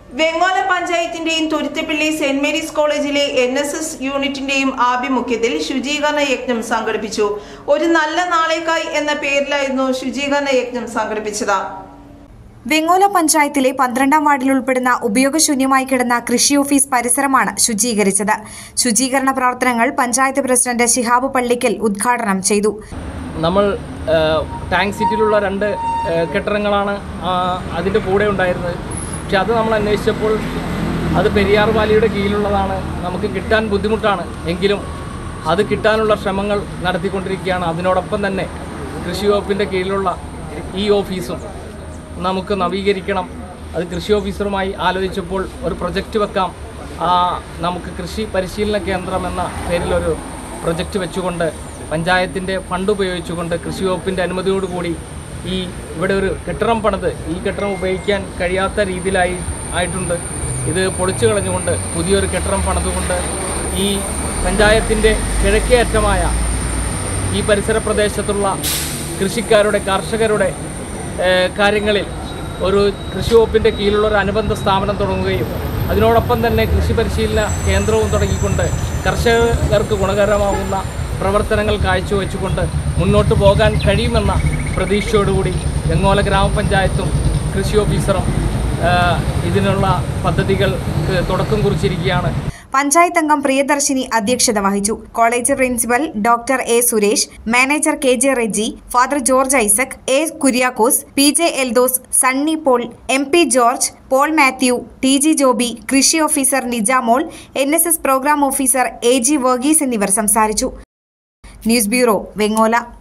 വെങ്ങോല പഞ്ചായത്തിന്റെയും തുരുത്തിപ്പള്ളി Saint Mary's കോളേജിലെ എൻ എസ് എസ് യൂണിറ്റിന്റെയും ആഭിമുഖ്യത്തിൽ ശുചീകരണ യജ്ഞം സംഘടിപ്പിച്ചു ഒരു നല്ല നാളേക്കായി എന്ന പേരിലായിരുന്നു ശുചീകരണ യജ്ഞം സംഘടിപ്പിച്ചത് വെങ്ങോല പഞ്ചായത്തിലെ പന്ത്രണ്ടാം വാർഡിൽ ഉൾപ്പെടുന്ന ഉപയോഗശൂന്യമായി കിടന്ന കൃഷി ഓഫീസ് പരിസരമാണ് ശുചീകരിച്ചത് ശുചീകരണ പ്രവർത്തനങ്ങൾ പഞ്ചായത്ത് പ്രസിഡന്റ് ശിഹാബ് പള്ളിക്കൽ ഉദ്ഘാടനം ചെയ്തു നമ്മൾ ആ, ടാങ്ക് സിറ്റിയിലുള്ള രണ്ട് ആ, കെട്ടിടങ്ങളാണ് ആ, അതിൻ്റെ കൂടെ ഉണ്ടായിരുന്നത് പക്ഷെ അത് നമ്മൾ അന്വേഷിച്ചപ്പോൾ അത് പെരിയാർ വാലിയുടെ കീഴിലുള്ളതാണ് നമുക്ക് കിട്ടാൻ ബുദ്ധിമുട്ടാണ് എങ്കിലും അത് കിട്ടാനുള്ള ശ്രമങ്ങൾ നടത്തിക്കൊണ്ടിരിക്കുകയാണ് അതിനോടൊപ്പം തന്നെ കൃഷി വകുപ്പിൻ്റെ കീഴിലുള്ള ഈ ഓഫീസും നമുക്ക് നവീകരിക്കണം അത് കൃഷി ഓഫീസറുമായി ആലോചിച്ചപ്പോൾ ഒരു പ്രൊജക്റ്റ് വെക്കാം ആ, നമുക്ക് കൃഷി പരിശീലന കേന്ദ്രം എന്ന പേരിലൊരു പ്രൊജക്റ്റ് വെച്ചുകൊണ്ട് പഞ്ചായത്തിൻ്റെ ഫണ്ട് ഉപയോഗിച്ചുകൊണ്ട് കൃഷി വകുപ്പിൻ്റെ അനുമതിയോടുകൂടി ഈ ഇവിടെ ഒരു കെട്ടിടം പണിത് ഈ കെട്ടിടം ഉപയോഗിക്കാൻ കഴിയാത്ത രീതിയിലായി ആയിട്ടുണ്ട് ഇത് പൊളിച്ചു കളഞ്ഞുകൊണ്ട് പുതിയൊരു കെട്ടിടം പണിതുകൊണ്ട് ഈ പഞ്ചായത്തിൻ്റെ കിഴക്കേ അറ്റമായ ഈ പരിസര പ്രദേശത്തുള്ള കൃഷിക്കാരുടെ കർഷകരുടെ ഏഹ്, കാര്യങ്ങളിൽ ഒരു കൃഷി വകുപ്പിൻ്റെ കീഴിലുള്ള ഒരു അനുബന്ധ സ്ഥാപനം തുടങ്ങുകയും അതിനോടൊപ്പം തന്നെ കൃഷി പരിശീലന കേന്ദ്രവും തുടങ്ങിക്കൊണ്ട് കർഷകർക്ക് ഗുണകരമാകുന്ന പ്രവർത്തനങ്ങൾ കാഴ്ചവെച്ചുകൊണ്ട് മുന്നോട്ട് പോകാൻ കഴിയുമെന്ന പ്രതീക്ഷയോടുകൂടി വെങ്ങോല ഗ്രാമപഞ്ചായത്തും കൃഷി ഓഫീസറും ഏഹ്, ഇതിനുള്ള പദ്ധതികൾക്ക് തുടക്കം കുറിച്ചിരിക്കുകയാണ് പഞ്ചായത്ത് അംഗം പ്രിയദർശിനി അധ്യക്ഷത വഹിച്ചു college principal doctor A Suresh manager K J Reji father George Isaac A Kuriakose P J Eldhose Sunny Paul M P George Paul Mathew T G Joby കൃഷി officer Nijamol N S S programme officer A G Varghese എന്നിവർ സംസാരിച്ചു ന്യൂസ് ബ്യൂറോ വെങ്ങോല